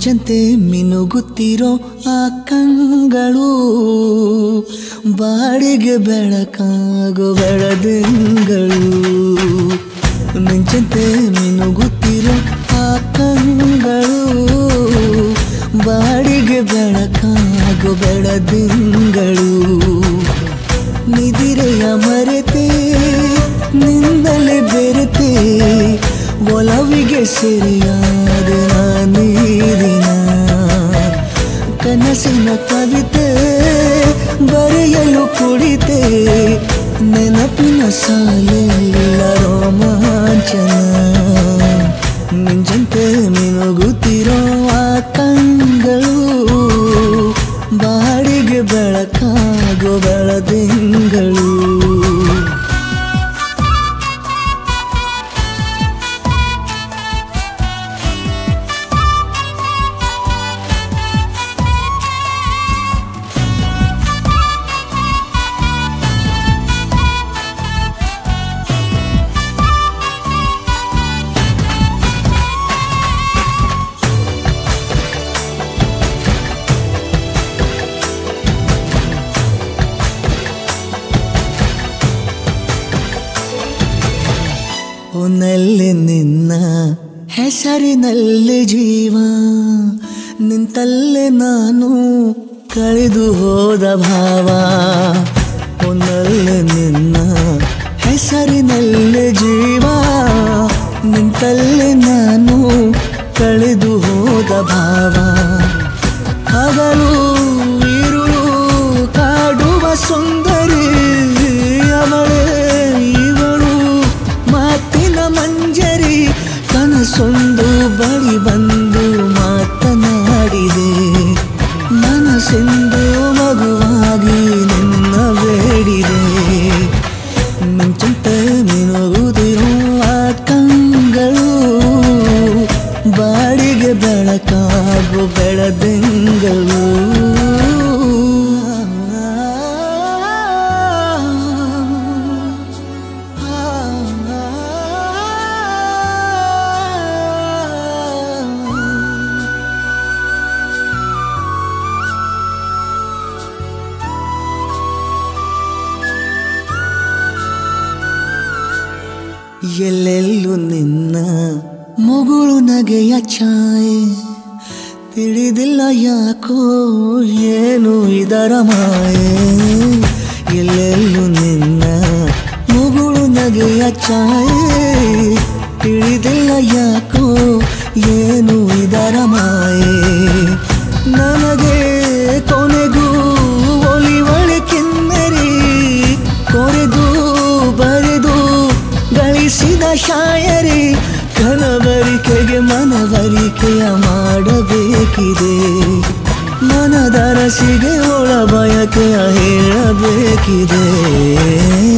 ಮಿಂಚಂತೆ ಮಿನುಗುತ್ತಿರೋ ಆ ಕಂಗಳು ಬಾಡಿಗೆ ಬೆಳಕಾಗೋ ಬೆಳದಿಂಗಳು ಮಿಂಚಂತೆ ಮಿನುಗುತ್ತಿರೋ ಆ ಕಂಗಳು ಬಾಡಿಗೆ ಬೆಳಕಾಗೋ ಬೆಳದಿಂಗಳು ನಿದಿರೆಯ ಮರೆತೆ ನಿಂದಲೇ ಬೆರೆತೆ ಒಲವಿಗೆ ಸೆರೆಯಾದ ನೀರಿನ ಕನಸಿನ ಕವಿತೆ ಬರೆಯಲು ಕುಳಿತೆ ನೆನಪಿನ ಸಾಲೆಲ್ಲ ರೋಮಾಂಚನ ಮಿಂಚಂತೆ ಮಿನುಗುತ್ತಿರೋ ಆ ಕಂಗಳು ಬಾಡಿಗೆ ಬೆಳಕಾಗೋ ಬೆಳದಿಂಗಳು ಒನ್ನಲ್ಲಿ ನಿನ್ನ ಹೆಸರಿನಲ್ಲಿ ಜೀವ ನಿಂತಲ್ಲೇ ನಾನು ಕಳೆದು ಹೋದ ಭಾವ ಒನ್ನಲ್ಲಿ ನಿನ್ನ ಹೆಸರಿನಲ್ಲಿ ಜೀವ ನಿಂತಲ್ಲೇ ನಾನು ಕಳೆದು ಹೋದ ಭಾವ ಹಗಲು ಇರುಳು ಕಾಡುವ ಸುಂದರಿ ಅವಳೇ ಇವಳು ಮಾತಿನ ಮಂಜರಿ ಕನಸೊಂದು ಬಳಿ ಬಂದು ಮಾತನಾಡಿದೆ ಮನಸ್ಸೆಂದು ಮಗುವಾಗಿ ನಿನ್ನ ಬೇಡಿದೆ ಮಿಂಚಂತ ಮಿನುಗುದಿರೋ ಆ ಕಂಗಳು ಬಾಡಿಗೆ ಬೆಳಕಾಗು ಬೆಳದಿಂಗಳು ಎಲ್ಲೆಲ್ಲೂ ನಿನ್ನ ಮುಗುಳು ನಗೆಯ ಛಾಯೆ ತಿಳಿದಿಲ್ಲ ಯಾಕೋ ಏನು ಇದರ ಮಾಯೆ ಎಲ್ಲೆಲ್ಲೂ ನಿನ್ನ ಮುಗುಳು ನಗೆಯ ಛಾಯೆ ತಿಳಿದಿಲ್ಲ ಯಾಕೋ ಏನು ಇದರ ಮಾಯೆ ನನಗೆ ಕೊನೆಗೂ ಒಲಿವಳೆ ಕಿನ್ನರಿ ಕೊರೆದು ಬರೆದು ಗಳಿಸಿದ ಶಾಯರಿ ಕನವರಿಕೆಗೆ ಮನವರಿಕೆಯ ಮಾಡಬೇಕಿದೆ ಮನದರಸಿಗೆ ಒಳ ಬಯಕೆಯ ಹೇಳಬೇಕಿದೆ